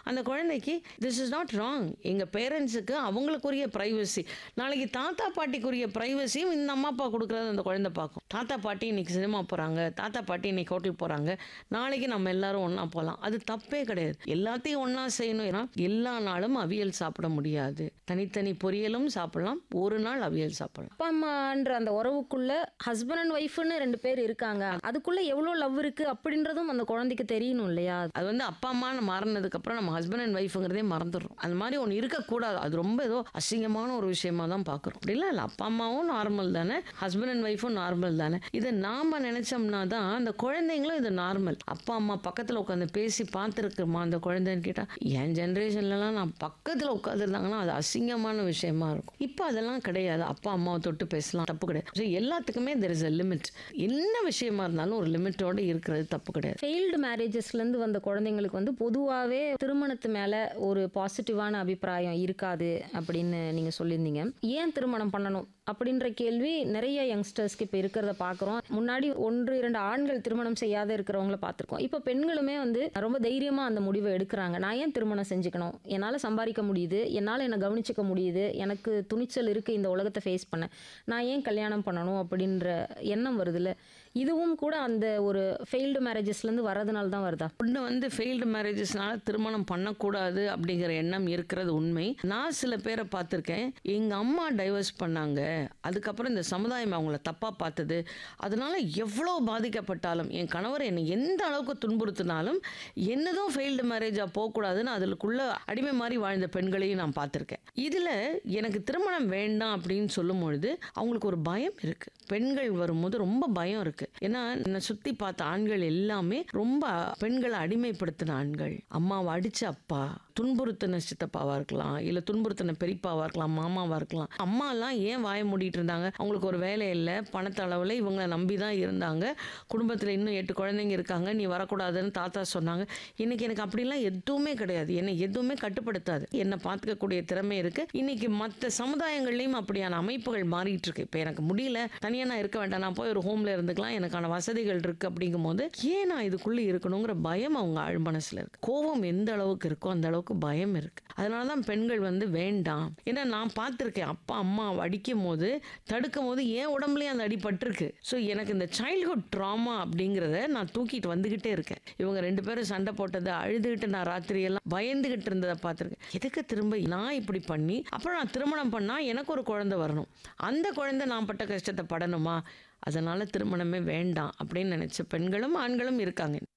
அந்த குழந்தைக்கு this is not wrong எங்கள் பேரண்ட்ஸுக்கு அவங்களுக்குரிய ப்ரைவசி நாளைக்கு தாத்தா பாட்டிக்குரிய ப்ரைவசியும் இந்த அம்மா அப்பா கொடுக்குறது அந்த குழந்தை பார்க்கும் தாத்தா பாட்டி இன்னைக்கு சினிமா போகிறாங்க தாத்தா பாட்டி இன்னைக்கு ஹோட்டல் போகிறாங்க நாளைக்கு நம்ம எல்லாரும் ஒன்றா போகலாம் அது தப்பே கிடையாது எல்லாத்தையும் ஒன்றா செய்யணும் ஏன்னா எல்லா நாளும் அவியல் சாப்பிட முடியாது தனித்தனி பொரியலும் சாப்பிடலாம் ஒரு நாள் அவியல் சாப்பிடலாம் அப்பா அம்மான்ற அந்த உறவுக்குள்ள ஹஸ்பண்ட் அண்ட் ஒய்ஃப்னு ரெண்டு பேர் இருக்காங்க அதுக்குள்ள எவ்வளோ லவ் இருக்கு அப்படின்றதும் அந்த குழந்தைக்கு தெரியணும் இல்லையா அது வந்து அப்பா அம்மான்னு மாறினதுக்கப்புறம் நம்ம ஹஸ்பண்ட் அண்ட் ஒய்ஃபுங்கிறதே மறந்துடுறோம் அந்த மாதிரி ஒன்று இருக்கக்கூடாது அது ரொம்ப ஏதோ அசிங்கமான ஒரு விஷயமா தான் பார்க்குறோம் அப்படிலாம் இல்லை அப்பா அம்மாவும் நார்மல் தானே ஹஸ்பண்ட் அண்ட் ஒய்ஃபும் நார்மல் தானே இதை நாம் நினச்சோம்னா தான் அந்த குழந்தைங்களும் இது நார்மல் அப்பா அம்மா பக்கத்தில் உட்காந்து பேசி பார்த்துருக்குமா அந்த குழந்தைன்னு கேட்டால் என் ஜென்ரேஷன்லலாம் நான் பக்கத்தில் உட்காந்துருந்தாங்கன்னா அது அசிங்கமான விஷயமா இருக்கும் இப்போ அதெல்லாம் கிடையாது அப்பா அம்மாவை தொட்டு பேசலாம் தப்பு கிடையாது ஸோ எல்லாத்துக்குமே தெர் இஸ் அ லிமிட் என்ன விஷயமா இருந்தாலும் ஒரு லிமிட்டோட இருக்கிறது தப்பு கிடையாது ஃபெயில்டு மேரேஜஸ்லேருந்து வந்த குழந்தைங்களுக்கு வந்து பொதுவாகவே திருமணத்து மேலே ஒரு பாசிட்டிவான அபிப்பிராயம் இருக்காது அப்படின்னு நீங்கள் சொல்லியிருந்தீங்க ஏன் திருமணம் பண்ணணும் அப்படின்ற கேள்வி நிறைய யங்ஸ்டர்ஸ்க்கு இப்போ இருக்கிறத பார்க்குறோம் முன்னாடி ஒன்று இரண்டு ஆண்கள் திருமணம் செய்யாத இருக்கிறவங்கள பார்த்துருக்கோம் இப்போ பெண்களுமே வந்து ரொம்ப தைரியமாக அந்த முடிவை எடுக்கிறாங்க நான் ஏன் திருமணம் செஞ்சுக்கணும் என்னால் சம்பாதிக்க முடியுது என்னால் என்னை கவனிச்சிக்க முடியுது எனக்கு துணிச்சல் இருக்குது இந்த உலகத்தை ஃபேஸ் பண்ண நான் ஏன் கல்யாணம் பண்ணணும் அப்படின்ற எண்ணம் வருதுல்ல இதுவும் கூட அந்த ஒரு ஃபெயில்டு மேரேஜஸ்லேருந்து வரதுனால தான் வருதா ஒன்று வந்து ஃபெயில்டு மேரேஜஸ்னால திருமணம் பண்ணக்கூடாது அப்படிங்கிற எண்ணம் இருக்கிறது உண்மை நான் சில பேரை பார்த்துருக்கேன் எங்கள் அம்மா டைவர்ஸ் பண்ணாங்க அதுக்கப்புறம் இந்த சமுதாயம் அவங்கள தப்பாக பார்த்தது அதனால எவ்வளோ பாதிக்கப்பட்டாலும் என் கணவர் என்னை எந்த அளவுக்கு துன்புறுத்தினாலும் என்னதும் ஃபெயில்டு மேரேஜாக போகக்கூடாதுன்னு அதுக்குள்ள அடிமை மாதிரி வாழ்ந்த பெண்களையும் நான் பார்த்துருக்கேன் இதில் எனக்கு திருமணம் வேண்டாம் அப்படின்னு சொல்லும் பொழுது அவங்களுக்கு ஒரு பயம் இருக்குது பெண்கள் வரும்போது ரொம்ப பயம் இருக்குது ஏன்னா என்னை சுற்றி பார்த்த ஆண்கள் எல்லாமே ரொம்ப பெண்களை அடிமைப்படுத்தின ஆண்கள் அம்மாவை அடிச்ச அப்பா துன்புறுத்தின சித்தப்பாவாக இருக்கலாம் இல்லை துன்புறுத்தின பெரியப்பாவாக இருக்கலாம் மாமாவாக இருக்கலாம் அம்மாலாம் ஏன் வாய மூடிட்டு இருந்தாங்க அவங்களுக்கு ஒரு வேலை இல்லை பணத்தளவில் இவங்களை நம்பி தான் இருந்தாங்க குடும்பத்தில் இன்னும் எட்டு குழந்தைங்க இருக்காங்க நீ வரக்கூடாதுன்னு தாத்தா சொன்னாங்க இன்னைக்கு எனக்கு அப்படிலாம் எதுவுமே கிடையாது என்னை எதுவுமே கட்டுப்படுத்தாது என்னை பார்த்துக்கக்கூடிய திறமை இருக்கு இன்னைக்கு மற்ற சமுதாயங்கள்லையும் அப்படியான அமைப்புகள் மாறிட்டு இருக்கு இப்போ எனக்கு முடியல தனியாக நான் இருக்க வேண்டாம் நான் போய் ஒரு ஹோம்ல இருந்துக்கலாம் எனக்கான வசதிகள் இருக்கு அப்படிங்கும் போது ஏன் நான் இதுக்குள்ளே இருக்கணுங்கிற பயம் அவங்க ஆழ் மனசுல இருக்கு கோபம் எந்த அளவுக்கு இருக்கோ அந்த அளவுக்கு பயம் இருக்கு அதனால தான் பெண்கள் வந்து வேண்டாம் ஏன்னா நான் பார்த்துருக்கேன் அப்பா அம்மா அடிக்கும் போது தடுக்கும் போது என் உடம்புலயும் அந்த அடி பட்டிருக்கு ஸோ எனக்கு இந்த சைல்ட்ஹுட் ட்ராமா அப்படிங்கிறத நான் தூக்கிட்டு வந்துகிட்டே இருக்கேன் இவங்க ரெண்டு பேரும் சண்டை போட்டது அழுதுகிட்டு நான் ராத்திரியெல்லாம் பயந்துகிட்டு இருந்ததை பார்த்துருக்கேன் எதுக்கு திரும்ப நான் இப்படி பண்ணி அப்புறம் நான் திருமணம் பண்ணா எனக்கு ஒரு குழந்தை வரணும் அந்த குழந்தை நான் பட்ட கஷ்டத்தை படணுமா அதனால திருமணமே வேண்டாம் அப்படின்னு நினைச்ச பெண்களும் ஆண்களும் இருக்காங்க